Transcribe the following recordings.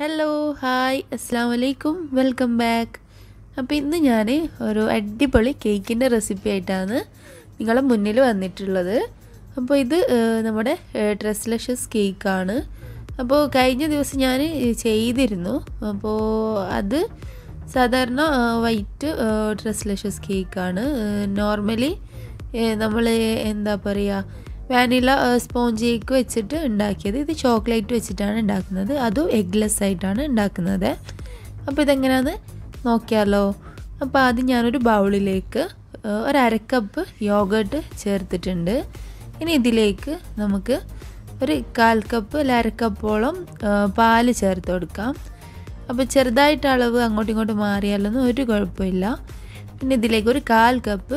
hello hi അസ്സാം വലൈക്കും welcome back അപ്പോൾ ഇന്ന് ഞാൻ ഒരു അടിപൊളി കേക്കിൻ്റെ റെസിപ്പി ആയിട്ടാണ് നിങ്ങളെ മുന്നിൽ വന്നിട്ടുള്ളത് അപ്പോൾ ഇത് ഏഹ്, നമ്മുടെ ഡ്രസ്ലെഷസ് കേക്കാണ് അപ്പോൾ കഴിഞ്ഞ ദിവസം ഞാൻ ചെയ്തിരുന്നു അപ്പോൾ അത് സാധാരണ വൈറ്റ് ഡ്രസ്ലെഷസ് കേക്കാണ് നോർമലി നമ്മൾ എന്താ പറയുക വാനില സ്പോഞ്ച് കേക്ക് വെച്ചിട്ട് ഉണ്ടാക്കിയത് ഇത് ചോക്ലേറ്റ് വെച്ചിട്ടാണ് ഉണ്ടാക്കുന്നത് അതും എഗ്ലെസ് ആയിട്ടാണ് ഉണ്ടാക്കുന്നത് അപ്പോൾ ഇതെങ്ങനെയാണെന്ന് നോക്കിയാലോ അപ്പോൾ ആദ്യം ഞാനൊരു ബൗളിലേക്ക് ഒരു അരക്കപ്പ് യോഗട്ട് ചേർത്തിട്ടുണ്ട് ഇനി ഇതിലേക്ക് നമുക്ക് ഒരു കാൽ കപ്പ് അല്ല അരക്കപ്പോളം പാല് ചേർത്ത് കൊടുക്കാം അപ്പോൾ ചെറുതായിട്ട് അളവ് അങ്ങോട്ടും ഇങ്ങോട്ടും മാറിയാലൊന്നും ഒരു കുഴപ്പമില്ല പിന്നെ ഇതിലേക്ക് ഒരു കാൽ കപ്പ്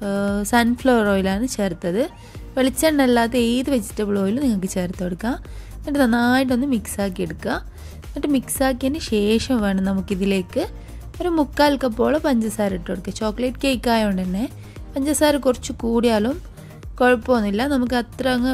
സൺഫ്ലവർ ഓയിലാണ് ചേർത്തത് വെളിച്ചെണ്ണ അല്ലാത്ത ഏത് വെജിറ്റബിൾ ഓയിലും നിങ്ങൾക്ക് ചേർത്ത് കൊടുക്കാം എന്നിട്ട് നന്നായിട്ടൊന്ന് മിക്സാക്കി എടുക്കുക എന്നിട്ട് മിക്സാക്കിയതിന് ശേഷം വേണം നമുക്കിതിലേക്ക് ഒരു മുക്കാൽ കപ്പോളം പഞ്ചസാര ഇട്ട് കൊടുക്കുക ചോക്ലേറ്റ് കേക്ക് ആയതുകൊണ്ട് തന്നെ പഞ്ചസാര കുറച്ച് കൂടിയാലും കുഴപ്പമൊന്നുമില്ല നമുക്ക് അത്ര അങ്ങ്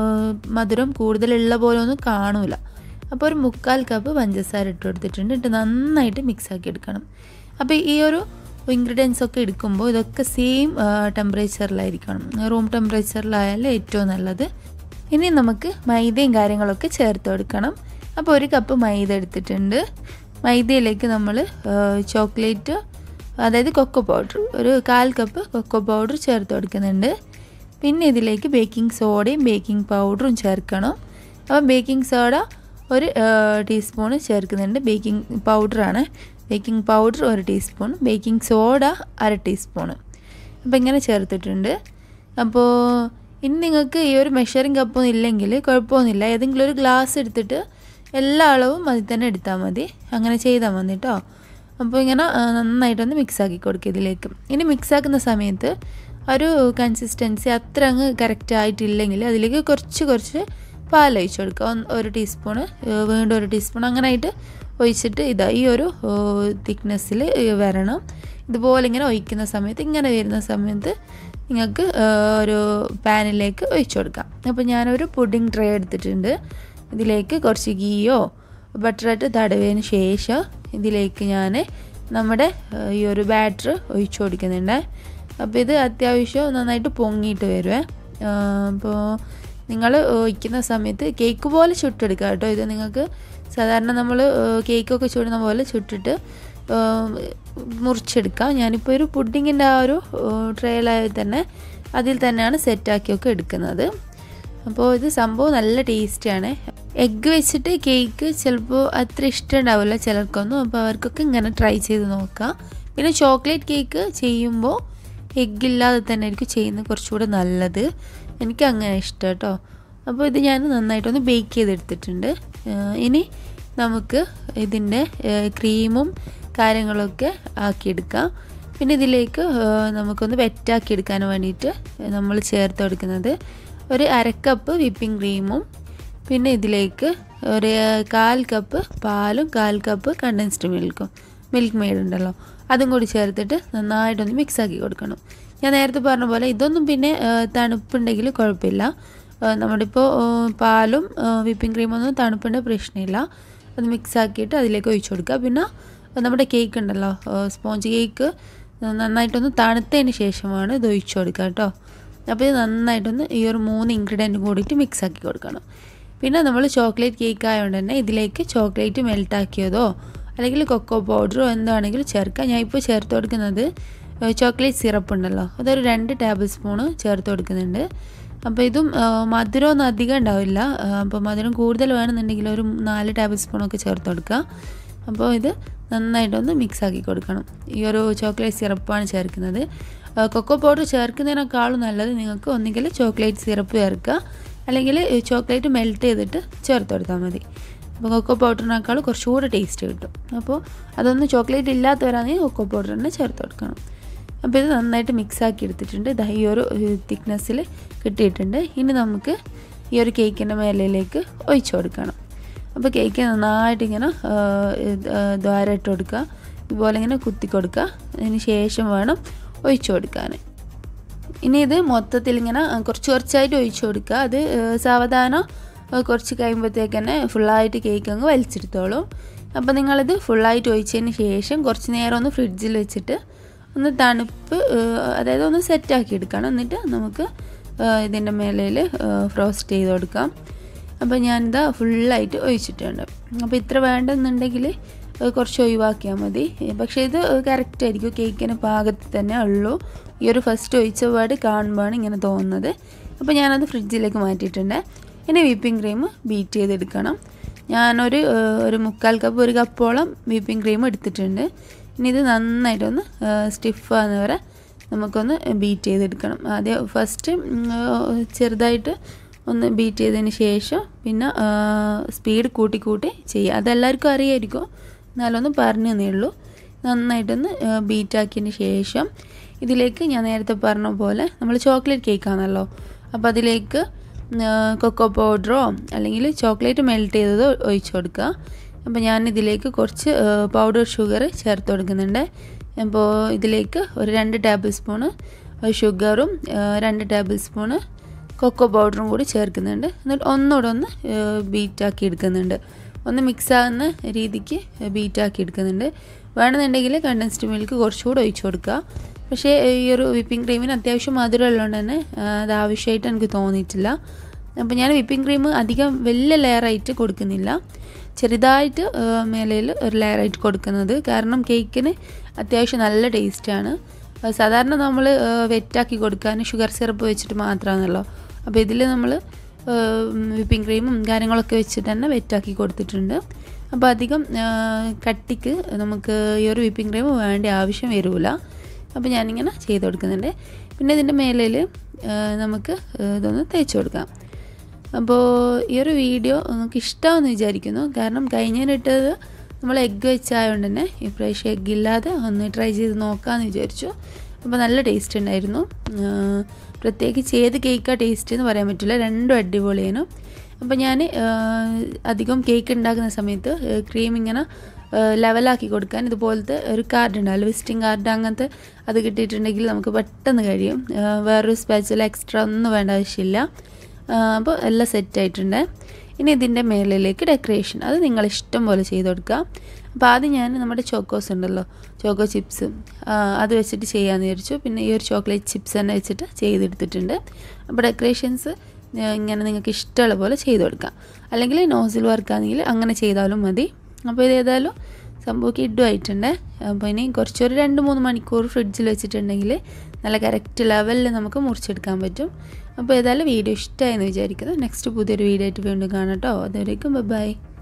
മധുരം കൂടുതലുള്ള പോലെ ഒന്നും കാണൂല അപ്പോൾ ഒരു മുക്കാൽ കപ്പ് പഞ്ചസാര ഇട്ട് കൊടുത്തിട്ടുണ്ട് ഇട്ട് നന്നായിട്ട് മിക്സാക്കി എടുക്കണം അപ്പോൾ ഈ ഒരു ഇൻഗ്രീഡിയൻസ് ഒക്കെ എടുക്കുമ്പോൾ ഇതൊക്കെ സെയിം ടെമ്പറേച്ചറിലായിരിക്കണം റൂം ടെമ്പറേച്ചറിലായാലും ഏറ്റവും നല്ലത് ഇനി നമുക്ക് മൈദയും കാര്യങ്ങളൊക്കെ ചേർത്ത് കൊടുക്കണം അപ്പോൾ ഒരു കപ്പ് മൈദ എടുത്തിട്ടുണ്ട് മൈദയിലേക്ക് നമ്മൾ ചോക്ലേറ്റ് അതായത് കൊക്കോ പൗഡർ ഒരു കാൽ കപ്പ് കൊക്കോ പൗഡർ ചേർത്ത് കൊടുക്കുന്നുണ്ട് പിന്നെ ഇതിലേക്ക് ബേക്കിംഗ് സോഡയും ബേക്കിംഗ് പൗഡറും ചേർക്കണം അപ്പോൾ ബേക്കിംഗ് സോഡ ഒരു ടീസ്പൂണ് ചേർക്കുന്നുണ്ട് ബേക്കിംഗ് പൗഡറാണ് ബേക്കിംഗ് പൗഡർ ഒരു ടീസ്പൂൺ ബേക്കിംഗ് സോഡ അര ടീസ്പൂണ് അപ്പോൾ ഇങ്ങനെ ചേർത്തിട്ടുണ്ട് അപ്പോൾ ഇനി നിങ്ങൾക്ക് ഈ ഒരു മെഷറിംഗ് കപ്പൊന്നും ഇല്ലെങ്കിൽ കുഴപ്പമൊന്നുമില്ല ഏതെങ്കിലും ഒരു ഗ്ലാസ് എടുത്തിട്ട് എല്ലാ അളവും അതിൽ തന്നെ എടുത്താൽ മതി അങ്ങനെ ചെയ്താൽ മതി കേട്ടോ അപ്പോൾ ഇങ്ങനെ നന്നായിട്ടൊന്ന് മിക്സാക്കി കൊടുക്കുക ഇതിലേക്ക് ഇനി മിക്സാക്കുന്ന സമയത്ത് ഒരു കൺസിസ്റ്റൻസി അത്ര അങ്ങ് കറക്റ്റ് ആയിട്ടില്ലെങ്കിൽ അതിലേക്ക് കുറച്ച് കുറച്ച് പാൽ ഒഴിച്ച് കൊടുക്കുക ഒരു ടീസ്പൂണ് വീണ്ടും ഒരു ടീസ്പൂൺ അങ്ങനെ ആയിട്ട് ഒഴിച്ചിട്ട് ഇതാ ഈ ഒരു തിക്നെസ്സിൽ വരണം ഇതുപോലെ ഇങ്ങനെ ഒഴിക്കുന്ന സമയത്ത് ഇങ്ങനെ വരുന്ന സമയത്ത് നിങ്ങൾക്ക് ഒരു പാനിലേക്ക് ഒഴിച്ചു കൊടുക്കാം അപ്പോൾ ഞാനൊരു പുഡിംഗ് ട്രേ എടുത്തിട്ടുണ്ട് ഇതിലേക്ക് കുറച്ച് ഗീയോ ബട്ടറായിട്ട് തടവിയതിന് ശേഷം ഇതിലേക്ക് ഞാൻ നമ്മുടെ ഈ ഒരു ബാറ്റർ ഒഴിച്ചു കൊടുക്കുന്നുണ്ട് അപ്പോൾ ഇത് അത്യാവശ്യം നന്നായിട്ട് പൊങ്ങിയിട്ട് വരുവേ അപ്പോൾ നിങ്ങൾ ഒഴിക്കുന്ന സമയത്ത് കേക്ക് പോലെ ചുട്ടെടുക്കുക കേട്ടോ ഇത് നിങ്ങൾക്ക് സാധാരണ നമ്മൾ കേക്കൊക്കെ ചുടുന്ന പോലെ ചുട്ടിട്ട് മുറിച്ചെടുക്കാം ഞാനിപ്പോൾ ഒരു പുഡിങ്ങിൻ്റെ ആ ഒരു ട്രേലായി തന്നെ അതിൽ തന്നെയാണ് സെറ്റാക്കിയൊക്കെ എടുക്കുന്നത് അപ്പോൾ ഇത് സംഭവം നല്ല ടേസ്റ്റിയാണ് എഗ്ഗ് വെച്ചിട്ട് കേക്ക് ചിലപ്പോൾ അത്ര ഇഷ്ടം ഉണ്ടാവില്ല ചിലർക്കൊന്നും അപ്പോൾ അവർക്കൊക്കെ ഇങ്ങനെ ട്രൈ ചെയ്ത് നോക്കാം പിന്നെ ചോക്ലേറ്റ് കേക്ക് ചെയ്യുമ്പോൾ എഗ്ഗ് ഇല്ലാതെ തന്നെ ആയിരിക്കും ചെയ്യുന്നത് കുറച്ചുകൂടെ നല്ലത് എനിക്ക് അങ്ങനെ ഇഷ്ടം കേട്ടോ അപ്പോൾ ഇത് ഞാൻ നന്നായിട്ടൊന്ന് ബേക്ക് ചെയ്തെടുത്തിട്ടുണ്ട് ഇനി നമുക്ക് ഇതിൻ്റെ ക്രീമും കാര്യങ്ങളൊക്കെ ആക്കിയെടുക്കാം പിന്നെ ഇതിലേക്ക് നമുക്കൊന്ന് വെറ്റാക്കി എടുക്കാൻ വേണ്ടിയിട്ട് നമ്മൾ ചേർത്ത് കൊടുക്കുന്നത് ഒരു അരക്കപ്പ് വിപ്പിംഗ് ക്രീമും പിന്നെ ഇതിലേക്ക് ഒരു കാൽ കപ്പ് പാലും കാൽ കപ്പ് കണ്ടൻസ്ഡ് മിൽക്കും മിൽക്ക് മെയ്ഡ് ഉണ്ടല്ലോ അതും കൂടി ചേർത്തിട്ട് നന്നായിട്ടൊന്ന് മിക്സ് ആക്കി കൊടുക്കണം ഞാൻ നേരത്തെ പറഞ്ഞ പോലെ ഇതൊന്നും പിന്നെ തണുപ്പുണ്ടെങ്കിൽ കുഴപ്പമില്ല നമ്മുടെ ഇപ്പോൾ പാലും വിപ്പിംഗ് ക്രീമൊന്നും തണുപ്പിൻ്റെ പ്രശ്നമില്ല അത് മിക്സ് ആക്കിയിട്ട് അതിലേക്ക് ഒഴിച്ചു കൊടുക്കുക പിന്നെ നമ്മുടെ കേക്ക് ഉണ്ടല്ലോ സ്പോഞ്ച് കേക്ക് നന്നായിട്ടൊന്ന് തണുത്തതിന് ശേഷമാണ് ഇത് ഒഴിച്ചു കൊടുക്കുക കേട്ടോ അപ്പോൾ ഇത് നന്നായിട്ടൊന്ന് ഈ ഒരു മൂന്ന് ഇൻഗ്രീഡിയൻറ്റും കൂടിയിട്ട് മിക്സ് ആക്കി കൊടുക്കണം പിന്നെ നമ്മൾ ചോക്ലേറ്റ് കേക്ക് ആയതുകൊണ്ട് തന്നെ ഇതിലേക്ക് ചോക്ലേറ്റ് മെൽട്ടാക്കിയതോ അല്ലെങ്കിൽ കൊക്കോ പൗഡറോ എന്താണെങ്കിലും ചേർക്കാം ഞാൻ ഇപ്പോൾ ചേർത്ത് കൊടുക്കുന്നത് ചോക്ലേറ്റ് സിറപ്പ് ഉണ്ടല്ലോ അതൊരു രണ്ട് ടേബിൾ സ്പൂണ് ചേർത്ത് കൊടുക്കുന്നുണ്ട് അപ്പോൾ ഇതും മധുരമൊന്നും അധികം ഉണ്ടാവില്ല അപ്പോൾ മധുരം കൂടുതൽ വേണമെന്നുണ്ടെങ്കിൽ ഒരു നാല് ടേബിൾ സ്പൂണൊക്കെ ചേർത്ത് കൊടുക്കുക അപ്പോൾ ഇത് നന്നായിട്ടൊന്ന് മിക്സ് ആക്കി കൊടുക്കണം ഈ ഒരു ചോക്ലേറ്റ് സിറപ്പാണ് ചേർക്കുന്നത് കൊക്കോ പൗഡർ ചേർക്കുന്നതിനേക്കാളും നല്ലത് നിങ്ങൾക്ക് ഒന്നുകിൽ ചോക്ലേറ്റ് സിറപ്പ് ചേർക്കുക അല്ലെങ്കിൽ ചോക്ലേറ്റ് മെൽറ്റ് ചെയ്തിട്ട് ചേർത്ത് കൊടുത്താൽ മതി അപ്പോൾ കൊക്കോ പൗഡറിനേക്കാൾ കുറച്ചുകൂടെ ടേസ്റ്റ് കിട്ടും അപ്പോൾ അതൊന്നും ചോക്ലേറ്റ് ഇല്ലാത്തവരാണെങ്കിൽ കൊക്കോ പൗഡർ തന്നെ ചേർത്ത് കൊടുക്കണം അപ്പോൾ ഇത് നന്നായിട്ട് മിക്സ് ആക്കി എടുത്തിട്ടുണ്ട് ഇതാ ഈ ഒരു തിക്നെസ്സിൽ കിട്ടിയിട്ടുണ്ട് ഇനി നമുക്ക് ഈ ഒരു കേക്കിൻ്റെ മേലയിലേക്ക് ഒഴിച്ചു കൊടുക്കണം അപ്പോൾ കേക്ക് നന്നായിട്ട് ഇങ്ങനെ ദ്വാരം ഇട്ട് കൊടുക്കുക ഇതുപോലെ ഇങ്ങനെ കുത്തി കൊടുക്കുക അതിന് ശേഷം വേണം ഒഴിച്ചു കൊടുക്കാൻ ഇനി ഇത് മൊത്തത്തിൽ ഇങ്ങനെ കുറച്ച് കുറച്ചായിട്ട് ഒഴിച്ചു കൊടുക്കുക അത് സാവധാനം അത് കുറച്ച് കഴിയുമ്പോഴത്തേക്ക് തന്നെ ഫുള്ളായിട്ട് കേക്ക് അങ്ങ് വലിച്ചെടുത്തോളും അപ്പോൾ നിങ്ങളിത് ഫുള്ളായിട്ട് ഒഴിച്ചതിന് ശേഷം കുറച്ച് നേരം ഒന്ന് ഫ്രിഡ്ജിൽ വെച്ചിട്ട് ഒന്ന് തണുപ്പ് അതായത് ഒന്ന് സെറ്റാക്കി എടുക്കണം എന്നിട്ട് നമുക്ക് ഇതിൻ്റെ മേലയിൽ ഫ്രോസ്റ്റ് ചെയ്ത് കൊടുക്കാം അപ്പോൾ ഞാനിതാ ഫുള്ളായിട്ട് ഒഴിച്ചിട്ടുണ്ട് അപ്പോൾ ഇത്ര വേണ്ടെന്നുണ്ടെങ്കിൽ കുറച്ച് ഒഴിവാക്കിയാൽ മതി പക്ഷേ ഇത് കറക്റ്റ് ആയിരിക്കും കേക്കിന് പാകത്തിൽ തന്നെ ഉള്ളൂ ഈ ഒരു ഫസ്റ്റ് ഒഴിച്ച പാട് കാണുമ്പോഴാണ് ഇങ്ങനെ തോന്നുന്നത് അപ്പോൾ ഞാനത് ഫ്രിഡ്ജിലേക്ക് മാറ്റിയിട്ടുണ്ട് ഇനി വിപ്പിംഗ് ക്രീം ബീറ്റ് ചെയ്തെടുക്കണം ഞാനൊരു ഒരു മുക്കാൽ കപ്പ് ഒരു കപ്പോളം വിപ്പിംഗ് ക്രീം എടുത്തിട്ടുണ്ട് ഇനി ഇത് നന്നായിട്ടൊന്ന് സ്റ്റിഫാകുന്ന വരെ നമുക്കൊന്ന് ബീറ്റ് ചെയ്തെടുക്കണം ആദ്യം ഫസ്റ്റ് ചെറുതായിട്ട് ഒന്ന് ബീറ്റ് ചെയ്തതിന് ശേഷം പിന്നെ സ്പീഡ് കൂട്ടി കൂട്ടി ചെയ്യുക അതെല്ലാവർക്കും അറിയായിരിക്കും എന്നാലൊന്ന് പറഞ്ഞു തന്നേ ഉള്ളൂ നന്നായിട്ടൊന്ന് ബീറ്റാക്കിയതിന് ശേഷം ഇതിലേക്ക് ഞാൻ നേരത്തെ പറഞ്ഞ പോലെ നമ്മൾ ചോക്ലേറ്റ് കേക്കാണല്ലോ അപ്പോൾ അതിലേക്ക് കൊക്കോ പൗഡറോ അല്ലെങ്കിൽ ചോക്ലേറ്റ് മെൽറ്റ് ചെയ്തതോ ഒഴിച്ചു കൊടുക്കുക അപ്പോൾ ഞാൻ ഇതിലേക്ക് കുറച്ച് പൗഡർ ഷുഗർ ചേർത്ത് കൊടുക്കുന്നുണ്ട് അപ്പോൾ ഇതിലേക്ക് ഒരു രണ്ട് ടേബിൾ സ്പൂണ് ഷുഗറും രണ്ട് ടേബിൾ സ്പൂണ് കൊക്കോ പൗഡറും കൂടി ചേർക്കുന്നുണ്ട് എന്നിട്ട് ഒന്നുകൂടെ ഒന്ന് ബീറ്റാക്കി എടുക്കുന്നുണ്ട് ഒന്ന് മിക്സ് ആകുന്ന രീതിക്ക് ബീറ്റാക്കി എടുക്കുന്നുണ്ട് വേണമെന്നുണ്ടെങ്കിൽ കണ്ടൻസ്ഡ് മിൽക്ക് കുറച്ചുകൂടെ ഒഴിച്ചു കൊടുക്കുക പക്ഷേ ഈ ഒരു വിപ്പിംഗ് ക്രീമിന് അത്യാവശ്യം മധുരം ഉള്ളതുകൊണ്ട് തന്നെ അത് ആവശ്യമായിട്ട് എനിക്ക് തോന്നിയിട്ടില്ല അപ്പോൾ ഞാൻ വിപ്പിംഗ് ക്രീം അധികം വലിയ ലെയറായിട്ട് കൊടുക്കുന്നില്ല ചെറുതായിട്ട് മേലയിൽ ഒരു ലെയറായിട്ട് കൊടുക്കുന്നത് കാരണം കേക്കിന് അത്യാവശ്യം നല്ല ടേസ്റ്റാണ് സാധാരണ നമ്മൾ വെറ്റാക്കി കൊടുക്കാൻ ഷുഗർ സിറപ്പ് വെച്ചിട്ട് മാത്രമാണല്ലോ അപ്പോൾ ഇതിൽ നമ്മൾ വിപ്പിംഗ് ക്രീമും കാര്യങ്ങളൊക്കെ വെച്ചിട്ട് തന്നെ വെറ്റാക്കി കൊടുത്തിട്ടുണ്ട് അപ്പോൾ അധികം കട്ടിക്ക് നമുക്ക് ഈ ഒരു വിപ്പിംഗ് ക്രീം വേണ്ട ആവശ്യം വരില്ല അപ്പോൾ ഞാനിങ്ങനെ ചെയ്ത് കൊടുക്കുന്നുണ്ട് പിന്നെ ഇതിൻ്റെ മേലിൽ നമുക്ക് ഇതൊന്ന് തേച്ച് കൊടുക്കാം അപ്പോൾ ഈ ഒരു വീഡിയോ നിങ്ങൾക്ക് ഇഷ്ടമാണെന്ന് വിചാരിക്കുന്നു കാരണം കഴിഞ്ഞതിനിട്ടത് നമ്മൾ എഗ്ഗ് വെച്ചായതുകൊണ്ട് തന്നെ ഇപ്രാവശ്യം എഗ്ഗ് ഇല്ലാതെ ഒന്ന് ട്രൈ ചെയ്ത് നോക്കാമെന്ന് വിചാരിച്ചു അപ്പോൾ നല്ല ടേസ്റ്റ് ഉണ്ടായിരുന്നു പ്രത്യേകിച്ച് ഏത് കേക്കാണ് ടേസ്റ്റ് എന്ന് പറയാൻ പറ്റില്ല രണ്ടും അടിപൊളിയാണ് അപ്പോൾ ഞാൻ അധികം കേക്ക് ഉണ്ടാക്കുന്ന സമയത്ത് ക്രീം ഇങ്ങനെ ലെവലാക്കി കൊടുക്കാൻ ഇതുപോലത്തെ ഒരു കാർഡ് ഉണ്ടാവില്ല വിസിറ്റിംഗ് കാർഡ് അങ്ങനത്തെ അത് കിട്ടിയിട്ടുണ്ടെങ്കിൽ നമുക്ക് പെട്ടെന്ന് കഴിയും വേറൊരു സ്പെഷ്യൽ എക്സ്ട്രാ ഒന്നും വേണ്ട ആവശ്യമില്ല അപ്പോൾ എല്ലാം സെറ്റായിട്ടുണ്ട് ഇനി ഇതിൻ്റെ മേലിലേക്ക് ഡെക്കറേഷൻ അത് നിങ്ങൾ ഇഷ്ടം പോലെ ചെയ്ത് കൊടുക്കുക അപ്പോൾ ആദ്യം ഞാൻ നമ്മുടെ ചോക്കോസ് ഉണ്ടല്ലോ ചോക്കോ ചിപ്സ് അത് വെച്ചിട്ട് ചെയ്യാമെന്ന് വിചാരിച്ചു പിന്നെ ഈ ഒരു ചോക്ലേറ്റ് ചിപ്സ് തന്നെ വെച്ചിട്ട് ചെയ്തെടുത്തിട്ടുണ്ട് അപ്പോൾ ഡെക്കറേഷൻസ് ഇങ്ങനെ നിങ്ങൾക്ക് ഇഷ്ടമുള്ള പോലെ ചെയ്ത് കൊടുക്കാം അല്ലെങ്കിൽ നോസിൽ വർക്കാണെങ്കിൽ അങ്ങനെ ചെയ്താലും മതി അപ്പോൾ ഇത് ഏതായാലും സംഭവം ഇഡുമായിട്ടുണ്ട് അപ്പോൾ ഇനി കുറച്ചൊരു രണ്ട് മൂന്ന് മണിക്കൂർ ഫ്രിഡ്ജിൽ വെച്ചിട്ടുണ്ടെങ്കിൽ നല്ല കറക്റ്റ് ലെവലിൽ നമുക്ക് മുറിച്ചെടുക്കാൻ പറ്റും അപ്പോൾ ഏതായാലും വീഡിയോ ഇഷ്ടമായെന്ന് വിചാരിക്കുന്നു നെക്സ്റ്റ് പുതിയൊരു വീഡിയോ ആയിട്ട് വീണ്ടും കാണാം കേട്ടോ അതുവരേക്കും ബൈ